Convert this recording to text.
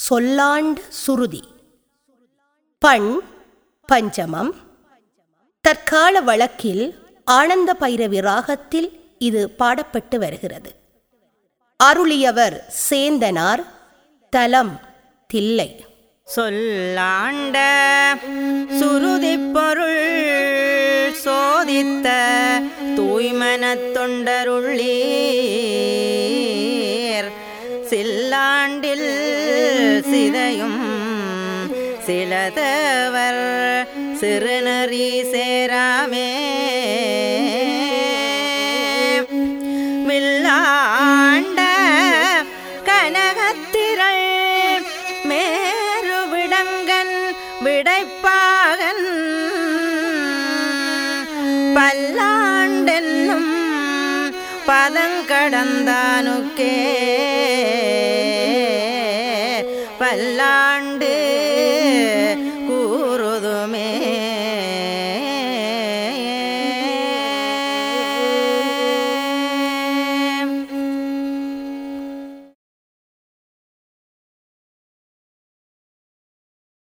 சொல்லாண்டு சுருதி பண் பஞ்சமம் தற்கால வழக்கில் ஆனந்த பைரவி ராகத்தில் இது பாடப்பட்டு வருகிறது அருளியவர் சேந்தனார் தலம் தில்லை சொல்லாண்ட சுருதிப் பொருள் சோதித்த தூய்மனத் தொண்டருள்ளீர் சில்லாண்டில் சிதையும் சிலதவர் சிறுநறி சேராமே வில்லாண்ட கனகத்திரள் மேருவிடங்கன் விடைப்பாகன் பல்லாண்டென்னும் பதங்கடந்தானுக்கே பல்லாண்டு